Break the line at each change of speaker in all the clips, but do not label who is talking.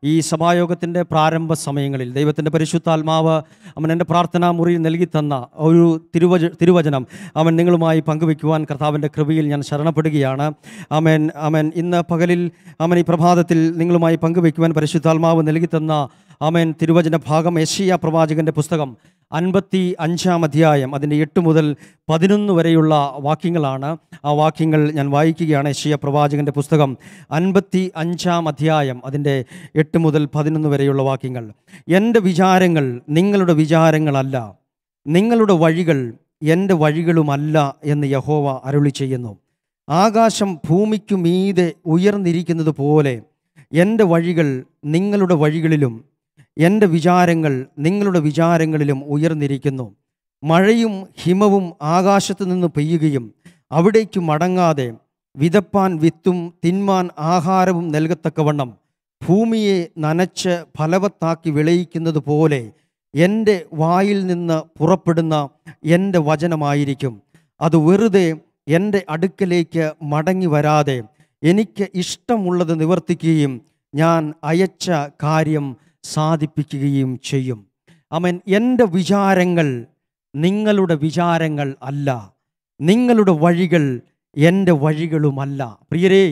ഈ സഭായോഗത്തിൻ്റെ പ്രാരംഭ സമയങ്ങളിൽ ദൈവത്തിൻ്റെ പരിശുദ്ധാത്മാവ് അവൻ എൻ്റെ പ്രാർത്ഥനാ മുറിയിൽ നൽകി തന്ന ഒരു തിരുവച തിരുവചനം അവൻ നിങ്ങളുമായി പങ്കുവെക്കുവാൻ കർത്താവിൻ്റെ കൃപയിൽ ഞാൻ ശരണപ്പെടുകയാണ് അവൻ അവൻ ഇന്ന് പകലിൽ അവൻ ഈ പ്രഭാതത്തിൽ നിങ്ങളുമായി പങ്കുവെക്കുവാൻ പരിശുദ്ധാത്മാവ് നൽകി തന്ന അവൻ തിരുവചന ഭാഗം യശിയ പ്രവാചകൻ്റെ പുസ്തകം അൻപത്തി അഞ്ചാം അധ്യായം അതിൻ്റെ എട്ട് മുതൽ പതിനൊന്ന് വരെയുള്ള വാക്യങ്ങളാണ് ആ വാക്യങ്ങൾ ഞാൻ വായിക്കുകയാണ് യശിയ പ്രവാചകൻ്റെ പുസ്തകം അൻപത്തി അഞ്ചാം അധ്യായം അതിൻ്റെ എട്ട് മുതൽ പതിനൊന്ന് വരെയുള്ള വാക്യങ്ങൾ എൻ്റെ വിചാരങ്ങൾ നിങ്ങളുടെ വിചാരങ്ങളല്ല നിങ്ങളുടെ വഴികൾ എൻ്റെ വഴികളുമല്ല എന്ന് യഹോവ അരുളി ചെയ്യുന്നു ആകാശം ഭൂമിക്കു മീതെ ഉയർന്നിരിക്കുന്നത് പോലെ എൻ്റെ വഴികൾ നിങ്ങളുടെ വഴികളിലും എൻ്റെ വിചാരങ്ങൾ നിങ്ങളുടെ വിചാരങ്ങളിലും ഉയർന്നിരിക്കുന്നു മഴയും ഹിമവും ആകാശത്ത് നിന്ന് പെയ്യുകയും അവിടേക്ക് മടങ്ങാതെ വിതപ്പാൻ വിത്തും തിന്മാൻ ആഹാരവും നൽകത്തക്കവണ്ണം ഭൂമിയെ നനച്ച് ഫലവത്താക്കി വിളയിക്കുന്നത് പോലെ എൻ്റെ വായിൽ നിന്ന് പുറപ്പെടുന്ന എൻ്റെ വചനമായിരിക്കും അത് വെറുതെ എൻ്റെ അടുക്കലേക്ക് മടങ്ങി വരാതെ എനിക്ക് ഇഷ്ടമുള്ളത് നിവർത്തിക്കുകയും ഞാൻ അയച്ച കാര്യം സാധിപ്പിക്കുകയും ചെയ്യും അവൻ എൻ്റെ വിചാരങ്ങൾ നിങ്ങളുടെ വിചാരങ്ങൾ അല്ല നിങ്ങളുടെ വഴികൾ എൻ്റെ വഴികളുമല്ല പ്രിയരേ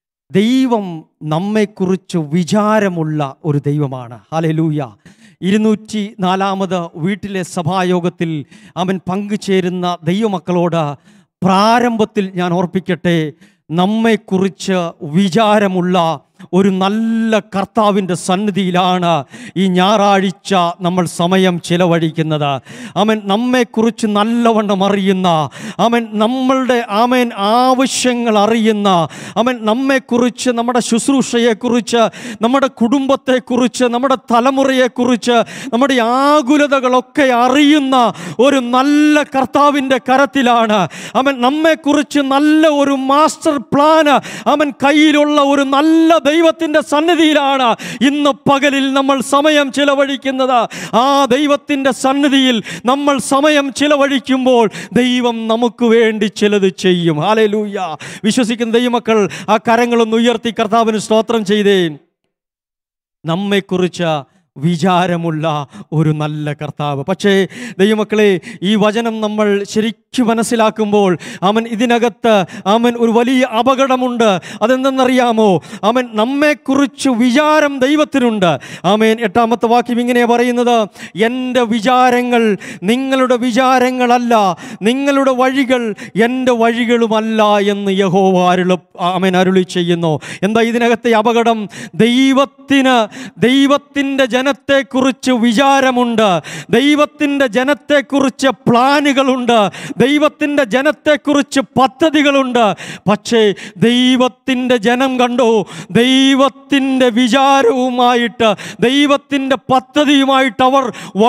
ദൈവം നമ്മെക്കുറിച്ച് വിചാരമുള്ള ഒരു ദൈവമാണ് ഹാലലൂയ ഇരുന്നൂറ്റി നാലാമത് വീട്ടിലെ സഭായോഗത്തിൽ അവൻ പങ്കുചേരുന്ന ദൈവമക്കളോട് പ്രാരംഭത്തിൽ ഞാൻ ഓർപ്പിക്കട്ടെ നമ്മെക്കുറിച്ച് വിചാരമുള്ള ഒരു നല്ല കർത്താവിൻ്റെ സന്നിധിയിലാണ് ഈ ഞായറാഴ്ച നമ്മൾ സമയം ചിലവഴിക്കുന്നത് അവൻ നമ്മെക്കുറിച്ച് നല്ലവണ്ണം അറിയുന്ന അവൻ നമ്മളുടെ അവൻ ആവശ്യങ്ങൾ അറിയുന്ന അവൻ നമ്മെക്കുറിച്ച് നമ്മുടെ ശുശ്രൂഷയെക്കുറിച്ച് നമ്മുടെ കുടുംബത്തെക്കുറിച്ച് നമ്മുടെ തലമുറയെക്കുറിച്ച് നമ്മുടെ ആകുലതകളൊക്കെ അറിയുന്ന ഒരു നല്ല കർത്താവിൻ്റെ കരത്തിലാണ് അവൻ നമ്മെക്കുറിച്ച് നല്ല ഒരു മാസ്റ്റർ പ്ലാന് അവൻ കയ്യിലുള്ള ഒരു നല്ല ദൈവത്തിൻ്റെ സന്നിധിയിലാണ് ഇന്ന് പകലിൽ നമ്മൾ സമയം ചിലവഴിക്കുന്നത് ആ ദൈവത്തിൻ്റെ സന്നിധിയിൽ നമ്മൾ സമയം ചിലവഴിക്കുമ്പോൾ ദൈവം നമുക്ക് വേണ്ടി ചിലത് ചെയ്യും ഹാലലൂയ വിശ്വസിക്കുന്ന ദൈവമക്കൾ ആ കരങ്ങളൊന്ന് ഉയർത്തി കർത്താവിന് സ്തോത്രം ചെയ്തേ നമ്മെക്കുറിച്ച് വിചാരമുള്ള ഒരു നല്ല കർത്താവ് പക്ഷേ ദൈവമക്കളെ ഈ വചനം നമ്മൾ ശരിക്കും മനസ്സിലാക്കുമ്പോൾ അവൻ ഇതിനകത്ത് അവൻ ഒരു വലിയ അപകടമുണ്ട് അതെന്തെന്നറിയാമോ അവൻ നമ്മെക്കുറിച്ച് വിചാരം ദൈവത്തിനുണ്ട് ആമേൻ എട്ടാമത്തെ വാക്യം ഇങ്ങനെ പറയുന്നത് എൻ്റെ വിചാരങ്ങൾ നിങ്ങളുടെ വിചാരങ്ങളല്ല നിങ്ങളുടെ വഴികൾ എൻ്റെ വഴികളുമല്ല എന്ന് യഹോവ അരുള ആമേൻ അരുളി ചെയ്യുന്നു എന്താ ഇതിനകത്തെ അപകടം ദൈവത്തിന് ദൈവത്തിൻ്റെ ജനത്തെക്കുറിച്ച് വിചാരമുണ്ട് ദൈവത്തിൻ്റെ ജനത്തെക്കുറിച്ച് പ്ലാനുകളുണ്ട് ദൈവത്തിൻ്റെ ജനത്തെക്കുറിച്ച് പദ്ധതികളുണ്ട് പക്ഷേ ദൈവത്തിൻ്റെ ജനം കണ്ടോ ദൈവത്തിൻ്റെ വിചാരവുമായിട്ട് ദൈവത്തിൻ്റെ പദ്ധതിയുമായിട്ട് അവർ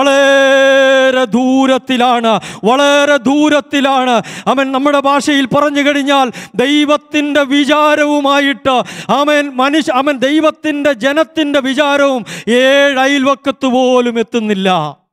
വളരെ ദൂരത്തിലാണ് വളരെ ദൂരത്തിലാണ് അവൻ നമ്മുടെ ഭാഷയിൽ പറഞ്ഞു കഴിഞ്ഞാൽ ദൈവത്തിൻ്റെ വിചാരവുമായിട്ട് അവൻ മനുഷ്യ അവൻ ദൈവത്തിൻ്റെ ജനത്തിൻ്റെ വിചാരവും ഏഴ് അയൽവക്കത്ത് പോലും എത്തുന്നില്ല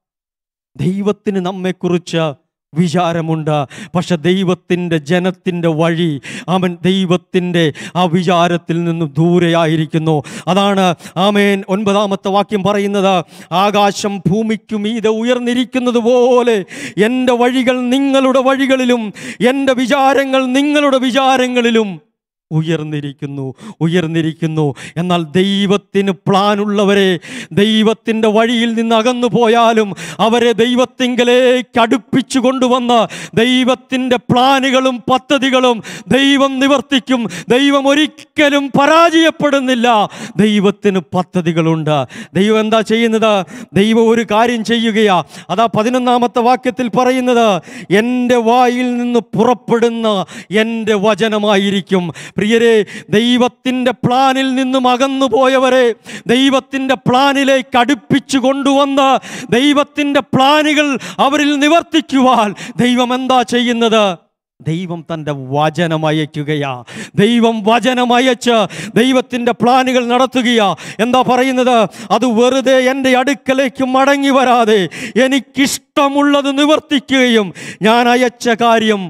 ദൈവത്തിന് നമ്മെക്കുറിച്ച് വിചാരമുണ്ട് പക്ഷെ ദൈവത്തിൻ്റെ ജനത്തിൻ്റെ വഴി അവൻ ദൈവത്തിൻ്റെ ആ വിചാരത്തിൽ നിന്നും ദൂരെയായിരിക്കുന്നു അതാണ് ആമേൻ ഒൻപതാമത്തെ വാക്യം പറയുന്നത് ആകാശം ഭൂമിക്കു മീതെ ഉയർന്നിരിക്കുന്നത് പോലെ എൻ്റെ വഴികൾ നിങ്ങളുടെ വഴികളിലും എൻ്റെ വിചാരങ്ങൾ നിങ്ങളുടെ വിചാരങ്ങളിലും ഉയർന്നിരിക്കുന്നു ഉയർന്നിരിക്കുന്നു എന്നാൽ ദൈവത്തിന് പ്ലാനുള്ളവരെ ദൈവത്തിൻ്റെ വഴിയിൽ നിന്ന് അകന്നു പോയാലും അവരെ ദൈവത്തിങ്കലേക്ക് അടുപ്പിച്ചു കൊണ്ടുവന്ന് ദൈവത്തിൻ്റെ പ്ലാനുകളും പദ്ധതികളും ദൈവം നിവർത്തിക്കും ദൈവം ഒരിക്കലും പരാജയപ്പെടുന്നില്ല ദൈവത്തിന് പദ്ധതികളുണ്ട് ദൈവം എന്താ ചെയ്യുന്നത് ദൈവം ഒരു കാര്യം ചെയ്യുകയാ അതാ പതിനൊന്നാമത്തെ വാക്യത്തിൽ പറയുന്നത് എൻ്റെ വായിൽ നിന്ന് പുറപ്പെടുന്ന എൻ്റെ വചനമായിരിക്കും പ്രിയരെ ദൈവത്തിൻ്റെ പ്ലാനിൽ നിന്നും അകന്നു പോയവരെ ദൈവത്തിൻ്റെ പ്ലാനിലേക്ക് അടുപ്പിച്ചു കൊണ്ടുവന്ന് ദൈവത്തിൻ്റെ പ്ലാനുകൾ അവരിൽ നിവർത്തിക്കുവാൻ ദൈവം എന്താ ചെയ്യുന്നത് ദൈവം തൻ്റെ വചനം അയക്കുകയാ ദൈവം വചനം അയച്ച് ദൈവത്തിൻ്റെ പ്ലാനുകൾ നടത്തുകയാ എന്താ പറയുന്നത് അത് വെറുതെ എൻ്റെ അടുക്കലേക്ക് മടങ്ങി വരാതെ എനിക്കിഷ്ടമുള്ളത് നിവർത്തിക്കുകയും ഞാൻ അയച്ച കാര്യം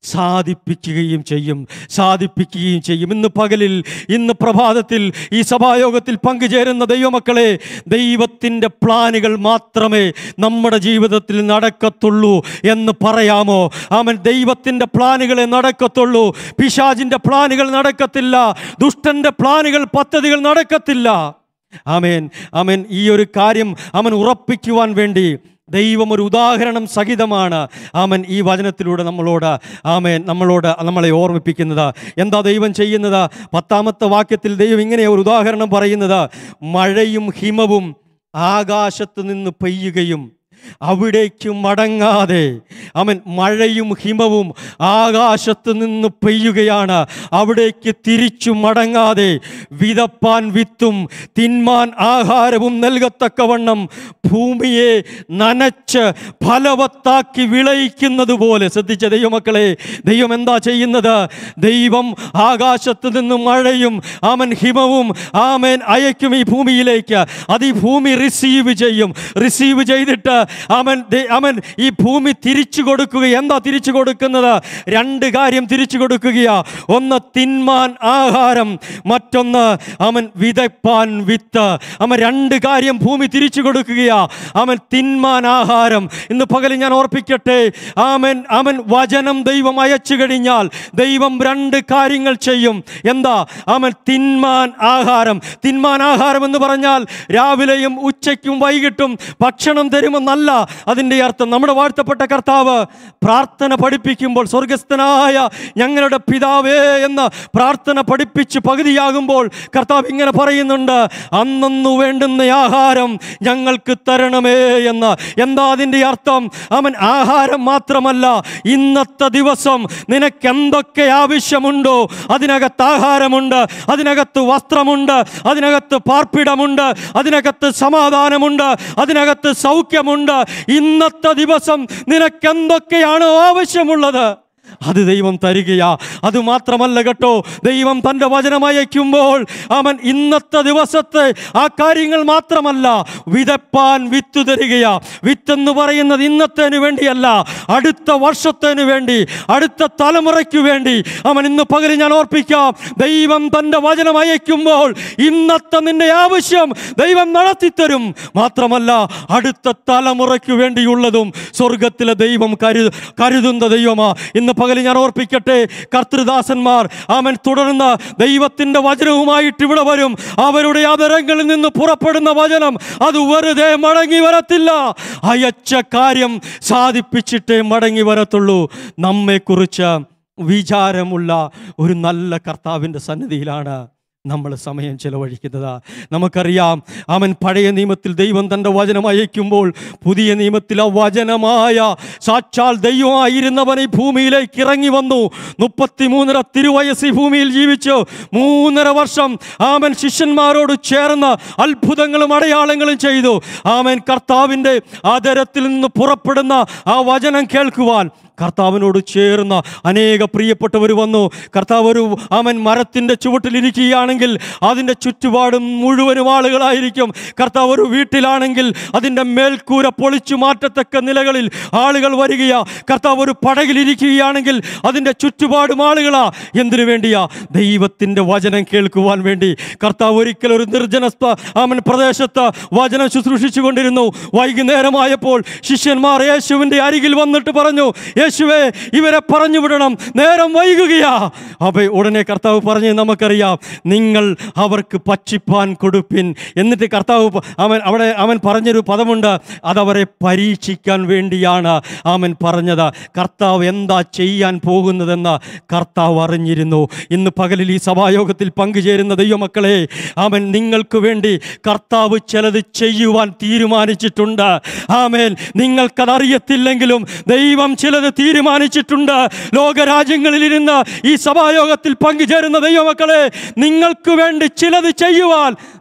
സാധിപ്പിക്കുകയും ചെയ്യും സാധിപ്പിക്കുകയും ചെയ്യും ഇന്ന് പകലിൽ ഇന്ന് പ്രഭാതത്തിൽ ഈ സഭായോഗത്തിൽ പങ്കുചേരുന്ന ദൈവമക്കളെ ദൈവത്തിൻ്റെ പ്ലാനുകൾ മാത്രമേ നമ്മുടെ ജീവിതത്തിൽ നടക്കത്തുള്ളൂ എന്ന് പറയാമോ അവൻ ദൈവത്തിൻ്റെ പ്ലാനുകളെ നടക്കത്തുള്ളൂ പിശാജിൻ്റെ പ്ലാനുകൾ നടക്കത്തില്ല ദുഷ്ടൻ്റെ പ്ലാനുകൾ പദ്ധതികൾ നടക്കത്തില്ല ആമേൻ ആമേൻ ഈ ഒരു കാര്യം അവൻ ഉറപ്പിക്കുവാൻ വേണ്ടി ദൈവം ഒരു ഉദാഹരണം സഹിതമാണ് ആമൻ ഈ വചനത്തിലൂടെ നമ്മളോട് ആമേൻ നമ്മളോട് നമ്മളെ ഓർമ്മിപ്പിക്കുന്നത് എന്താ ദൈവം ചെയ്യുന്നത് പത്താമത്തെ വാക്യത്തിൽ ദൈവം ഇങ്ങനെ ഒരു ഉദാഹരണം പറയുന്നത് മഴയും ഹിമവും ആകാശത്ത് നിന്ന് പെയ്യുകയും അവിടേക്ക് മടങ്ങാതെ അവൻ മഴയും ഹിമവും ആകാശത്ത് നിന്ന് പെയ്യുകയാണ് അവിടേക്ക് തിരിച്ചു മടങ്ങാതെ വിതപ്പാൻ വിത്തും തിന്മാൻ ആഹാരവും നൽകത്തക്കവണ്ണം ഭൂമിയെ നനച്ച് ഫലവത്താക്കി വിളയിക്കുന്നത് പോലെ ശ്രദ്ധിച്ച ദൈവമക്കളെ ദൈവം എന്താ ചെയ്യുന്നത് ദൈവം ആകാശത്ത് നിന്ന് മഴയും ആമൻ ഹിമവും ആമേൻ അയക്കും ഈ ഭൂമിയിലേക്ക് അത് ഈ ഭൂമി റിസീവ് ചെയ്യും റിസീവ് ചെയ്തിട്ട് അവൻ ദേ- അവൻ ഈ ഭൂമി തിരിച്ചു കൊടുക്കുക എന്താ തിരിച്ചു കൊടുക്കുന്നത് രണ്ട് കാര്യം തിരിച്ചു കൊടുക്കുകയാ ഒന്ന് തിന്മാൻ ആഹാരം മറ്റൊന്ന് അവൻ വിതപ്പാൻ വിത്ത് അവൻ രണ്ട് കാര്യം ഭൂമി തിരിച്ചു കൊടുക്കുകയാ അവൻ തിന്മാൻ ആഹാരം ഇന്ന് പകലിൽ ഞാൻ ഓർപ്പിക്കട്ടെ ആമൻ അവൻ വചനം ദൈവം അയച്ചു കഴിഞ്ഞാൽ ദൈവം രണ്ട് കാര്യങ്ങൾ ചെയ്യും എന്താ അവൻ തിന്മാൻ ആഹാരം തിന്മാൻ ആഹാരം എന്ന് പറഞ്ഞാൽ രാവിലെയും ഉച്ചയ്ക്കും വൈകിട്ടും ഭക്ഷണം തരുമെന്നല്ല അതിൻ്റെ അർത്ഥം നമ്മുടെ വാഴ്ത്തപ്പെട്ട കർത്താവ് പ്രാർത്ഥന പഠിപ്പിക്കുമ്പോൾ സ്വർഗസ്ഥനായ ഞങ്ങളുടെ പിതാവേ എന്ന് പ്രാർത്ഥന പഠിപ്പിച്ച് പകുതിയാകുമ്പോൾ കർത്താവ് ഇങ്ങനെ പറയുന്നുണ്ട് അന്നു വേണ്ടുന്ന ആഹാരം ഞങ്ങൾക്ക് തരണമേ എന്ന് എന്താ അതിൻ്റെ അർത്ഥം അവൻ ആഹാരം മാത്രമല്ല ഇന്നത്തെ ദിവസം നിനക്ക് എന്തൊക്കെ ആവശ്യമുണ്ടോ അതിനകത്ത് ആഹാരമുണ്ട് അതിനകത്ത് വസ്ത്രമുണ്ട് അതിനകത്ത് പാർപ്പിടമുണ്ട് അതിനകത്ത് സമാധാനമുണ്ട് അതിനകത്ത് സൗഖ്യമുണ്ട് ഇന്നത്തെ ദിവസം നിനക്ക് എന്തൊക്കെയാണോ ആവശ്യമുള്ളത് അത് ദൈവം തരികയാ അത് മാത്രമല്ല കേട്ടോ ദൈവം തൻ്റെ വചനം അയക്കുമ്പോൾ അവൻ ഇന്നത്തെ ദിവസത്തെ ആ കാര്യങ്ങൾ മാത്രമല്ല വിതപ്പാൻ വിത്ത് തരികയാ വിത്തെന്ന് പറയുന്നത് ഇന്നത്തേന് വേണ്ടിയല്ല അടുത്ത വർഷത്തേന് വേണ്ടി അടുത്ത തലമുറയ്ക്ക് വേണ്ടി അവൻ ഇന്ന് പകരം ഞാൻ ഓർപ്പിക്കാം ദൈവം തൻ്റെ വചനം അയക്കുമ്പോൾ ഇന്നത്തെ നിന്റെ ആവശ്യം ദൈവം നടത്തിത്തരും മാത്രമല്ല അടുത്ത തലമുറയ്ക്ക് വേണ്ടിയുള്ളതും സ്വർഗത്തിലെ ദൈവം കരു കരുതുന്ന ദൈവമാ ഇന്ന് പകൽ ഞാൻ ഓർപ്പിക്കട്ടെ കർത്തൃദാസന്മാർ അവൻ തുടർന്ന് ദൈവത്തിൻ്റെ വചനവുമായിട്ട് ഇവിടെ വരും അവരുടെ അതരങ്ങളിൽ നിന്ന് പുറപ്പെടുന്ന വചനം അത് വെറുതെ മടങ്ങി വരത്തില്ല അയച്ച കാര്യം സാധിപ്പിച്ചിട്ടേ മടങ്ങി വരത്തുള്ളൂ നമ്മെക്കുറിച്ച് വിചാരമുള്ള ഒരു നല്ല കർത്താവിൻ്റെ സന്നിധിയിലാണ് നമ്മൾ സമയം ചെലവഴിക്കുന്നത് നമുക്കറിയാം അവൻ പഴയ നിയമത്തിൽ ദൈവം തൻ്റെ വചനം അയക്കുമ്പോൾ പുതിയ നിയമത്തിൽ ആ വചനമായ സാക്ഷാൽ ദൈവമായിരുന്നവൻ ഈ ഭൂമിയിലേക്ക് ഇറങ്ങി വന്നു മുപ്പത്തിമൂന്നര തിരുവയസ് ഈ ഭൂമിയിൽ ജീവിച്ചു മൂന്നര വർഷം ആമൻ ശിഷ്യന്മാരോട് ചേർന്ന് അത്ഭുതങ്ങളും അടയാളങ്ങളും ചെയ്തു ആമൻ കർത്താവിൻ്റെ ആദരത്തിൽ നിന്ന് പുറപ്പെടുന്ന ആ വചനം കേൾക്കുവാൻ കർത്താവിനോട് ചേർന്ന അനേക പ്രിയപ്പെട്ടവർ വന്നു കർത്താവ് ഒരു അവൻ മരത്തിൻ്റെ ചുവട്ടിലിരിക്കുകയാണെങ്കിൽ അതിൻ്റെ ചുറ്റുപാടും മുഴുവനും ആളുകളായിരിക്കും കർത്താവ് ഒരു വീട്ടിലാണെങ്കിൽ അതിൻ്റെ മേൽക്കൂര പൊളിച്ചു മാറ്റത്തക്ക നിലകളിൽ ആളുകൾ വരികയാ കർത്താവ് ഒരു പടകിലിരിക്കുകയാണെങ്കിൽ അതിൻ്റെ ചുറ്റുപാടും ആളുകളാ എന്തിനു വേണ്ടിയാ ദൈവത്തിൻ്റെ വചനം കേൾക്കുവാൻ വേണ്ടി കർത്താവ് ഒരിക്കൽ ഒരു നിർജ്ജന സ്ഥ- അവൻ പ്രദേശത്ത് വചനം ശുശ്രൂഷിച്ചു കൊണ്ടിരുന്നു വൈകുന്നേരമായപ്പോൾ ശിഷ്യന്മാർ യേശുവിൻ്റെ അരികിൽ വന്നിട്ട് പറഞ്ഞു യേശുവേ ഇവരെ പറഞ്ഞു വിടണം നേരം വൈകുകയാ അപ്പൊ ഉടനെ കർത്താവ് പറഞ്ഞ് നമുക്കറിയാം നിങ്ങൾ അവർക്ക് പച്ചിപ്പാൻ കൊടുപ്പിൻ എന്നിട്ട് കർത്താവ് പ- അവൻ അവിടെ അവൻ പറഞ്ഞൊരു പദമുണ്ട് അതവരെ പരീക്ഷിക്കാൻ വേണ്ടിയാണ് അവൻ പറഞ്ഞത് കർത്താവ് എന്താ ചെയ്യാൻ പോകുന്നതെന്ന് കർത്താവ് അറിഞ്ഞിരുന്നു ഇന്ന് പകലിൽ ഈ സഭായോഗത്തിൽ പങ്കുചേരുന്ന ദൈവമക്കളെ അവൻ നിങ്ങൾക്ക് വേണ്ടി കർത്താവ് ചിലത് ചെയ്യുവാൻ തീരുമാനിച്ചിട്ടുണ്ട് ആമേൻ നിങ്ങൾക്കതറിയത്തില്ലെങ്കിലും ദൈവം ചിലത് തീരുമാനിച്ചിട്ടുണ്ട് ലോകരാജ്യങ്ങളിലിരുന്ന് ഈ സഭായോഗത്തിൽ പങ്കുചേരുന്ന ദൈവമക്കളെ നിങ്ങൾക്ക് വേണ്ടി ചിലത് ചെയ്യുവാൻ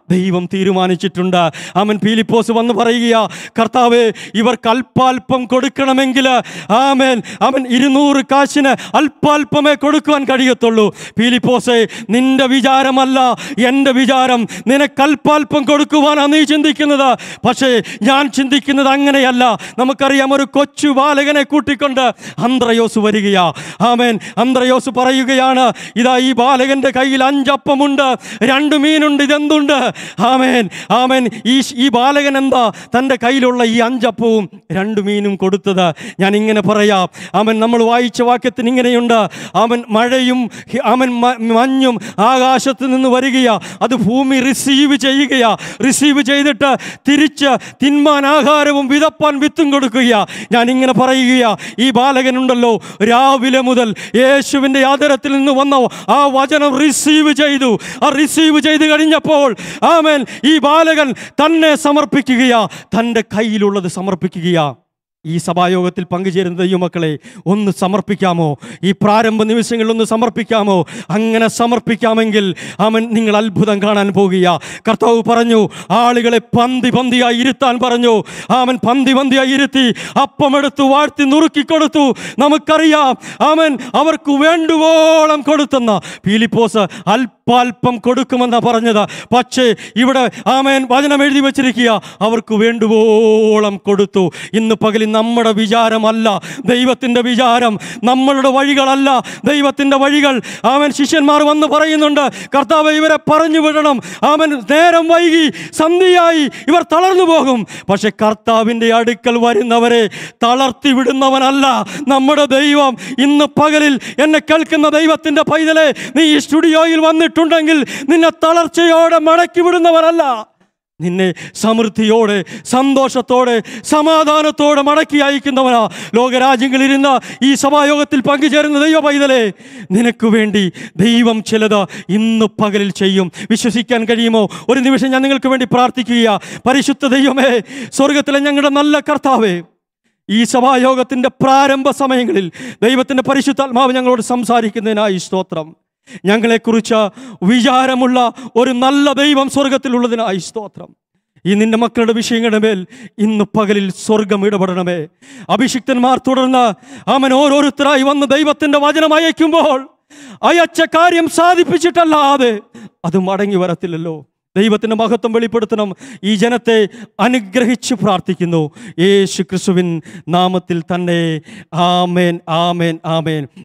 ദൈവം തീരുമാനിച്ചിട്ടുണ്ട് അവൻ പീലിപ്പോസ് വന്ന് പറയുക കർത്താവേ ഇവർക്ക് അല്പാൽപ്പം കൊടുക്കണമെങ്കിൽ ആമേൻ അവൻ ഇരുന്നൂറ് കാശിന് അല്പാൽപ്പമേ കൊടുക്കുവാൻ കഴിയത്തുള്ളൂ പീലിപ്പോസെ നിന്റെ വിചാരമല്ല എൻ്റെ വിചാരം നിനക്ക് അല്പാൽപ്പം കൊടുക്കുവാനാണ് നീ ചിന്തിക്കുന്നത് പക്ഷേ ഞാൻ ചിന്തിക്കുന്നത് അങ്ങനെയല്ല നമുക്കറിയാം ഒരു കൊച്ചു ബാലകനെ കൂട്ടിക്കൊണ്ട് അന്ത്രയോസ് വരികയാ ആമേൻ അന്ത്രയോസ് പറയുകയാണ് ഇതാ ഈ ബാലകന്റെ കയ്യിൽ അഞ്ചപ്പമുണ്ട് രണ്ട് മീനുണ്ട് ഇതെന്തുണ്ട് ആമേൻ ആമേൻ ഈ ഈ ബാലകൻ എന്താ തൻ്റെ കയ്യിലുള്ള ഈ അഞ്ചപ്പവും രണ്ട് മീനും കൊടുത്തത് ഞാൻ ഇങ്ങനെ പറയാം അവൻ നമ്മൾ വായിച്ച വാക്യത്തിന് ഇങ്ങനെയുണ്ട് അവൻ മഴയും ഹി- അവൻ മ- മഞ്ഞും ആകാശത്ത് നിന്ന് വരികയാ അത് ഭൂമി റിസീവ് ചെയ്യുകയാ റിസീവ് ചെയ്തിട്ട് തിരിച്ച് തിന്മാൻ ആഹാരവും വിതപ്പാൻ വിത്തും കൊടുക്കുകയാ ഞാൻ ഇങ്ങനെ പറയുകയാ ഈ ബാലകനുണ്ടല്ലോ രാവിലെ മുതൽ യേശുവിൻ്റെ ആദരത്തിൽ നിന്ന് വന്ന ആ വചനം റിസീവ് ചെയ്തു ആ റിസീവ് ചെയ്ത് കഴിഞ്ഞപ്പോൾ ആമേൻ ഈ ബാലകൻ തന്നെ സമർപ്പിക്കുകയാ തൻ്റെ കയ്യിലുള്ളത് സമർപ്പിക്കുകയാ ഈ സഭായോഗത്തിൽ പങ്കുചേരുന്ന ദൈവമക്കളെ ഒന്ന് സമർപ്പിക്കാമോ ഈ പ്രാരംഭ നിമിഷങ്ങളിൽ ഒന്ന് സമർപ്പിക്കാമോ അങ്ങനെ സമർപ്പിക്കാമെങ്കിൽ അവൻ നിങ്ങൾ അത്ഭുതം കാണാൻ പോകുക കർത്താവ് പറഞ്ഞു ആളുകളെ പന്തി പന്തിയായി ഇരുത്താൻ പറഞ്ഞു അവൻ പന്തി പന്തിയായി ഇരുത്തി അപ്പമെടുത്തു വാഴ്ത്തി നുറുക്കി കൊടുത്തു നമുക്കറിയാം അവൻ അവർക്ക് വേണ്ടുവോളം കൊടുത്തെന്ന പീലിപ്പോസ് അല്പാൽപ്പം കൊടുക്കുമെന്നാ പറഞ്ഞത് പക്ഷേ ഇവിടെ ആമേൻ വചനം എഴുതി വെച്ചിരിക്കുക അവർക്ക് വേണ്ടുവോളം കൊടുത്തു ഇന്ന് പകലിൽ നമ്മുടെ വിചാരമല്ല ദൈവത്തിൻ്റെ വിചാരം നമ്മളുടെ വഴികളല്ല ദൈവത്തിൻ്റെ വഴികൾ അവൻ ശിഷ്യന്മാർ വന്ന് പറയുന്നുണ്ട് കർത്താവ് ഇവരെ പറഞ്ഞു വിടണം അവൻ നേരം വൈകി സന്ധിയായി ഇവർ തളർന്നു പോകും പക്ഷെ കർത്താവിൻ്റെ അടുക്കൽ വരുന്നവരെ തളർത്തി വിടുന്നവനല്ല നമ്മുടെ ദൈവം ഇന്ന് പകലിൽ എന്നെ കേൾക്കുന്ന ദൈവത്തിൻ്റെ പൈതലെ നീ ഈ സ്റ്റുഡിയോയിൽ വന്നിട്ടുണ്ടെങ്കിൽ നിന്നെ തളർച്ചയോടെ മടക്കി വിടുന്നവനല്ല നിന്നെ സമൃദ്ധിയോടെ സന്തോഷത്തോടെ സമാധാനത്തോടെ മടക്കി അയക്കുന്നവനാ ലോകരാജ്യങ്ങളിലിരുന്ന ഈ സഭായോഗത്തിൽ പങ്കുചേരുന്ന ദൈവ പൈതലേ നിനക്ക് വേണ്ടി ദൈവം ചിലത് ഇന്ന് പകലിൽ ചെയ്യും വിശ്വസിക്കാൻ കഴിയുമോ ഒരു നിമിഷം ഞാൻ നിങ്ങൾക്ക് വേണ്ടി പ്രാർത്ഥിക്കുക പരിശുദ്ധ ദൈവമേ സ്വർഗത്തിലെ ഞങ്ങളുടെ നല്ല കർത്താവേ ഈ സഭായോഗത്തിൻ്റെ പ്രാരംഭ സമയങ്ങളിൽ ദൈവത്തിൻ്റെ പരിശുദ്ധാത്മാവ് ഞങ്ങളോട് സംസാരിക്കുന്നതിനായി സ്തോത്രം ഞങ്ങളെക്കുറിച്ച് വിചാരമുള്ള ഒരു നല്ല ദൈവം സ്വർഗത്തിലുള്ളതിനായി സ്തോത്രം ഈ നിന്റെ മക്കളുടെ വിഷയങ്ങളുടെ മേൽ ഇന്ന് പകലിൽ സ്വർഗം ഇടപെടണമേ അഭിഷിക്തന്മാർ തുടർന്ന് അവൻ ഓരോരുത്തരായി വന്ന് ദൈവത്തിൻ്റെ വചനം അയക്കുമ്പോൾ അയച്ച കാര്യം സാധിപ്പിച്ചിട്ടല്ലാതെ അത് മടങ്ങി വരത്തില്ലല്ലോ ദൈവത്തിൻ്റെ മഹത്വം വെളിപ്പെടുത്തണം ഈ ജനത്തെ അനുഗ്രഹിച്ച് പ്രാർത്ഥിക്കുന്നു യേശു ക്രിസ്തുവിൻ നാമത്തിൽ തന്നെ ആമേൻ ആമേൻ ആമേൻ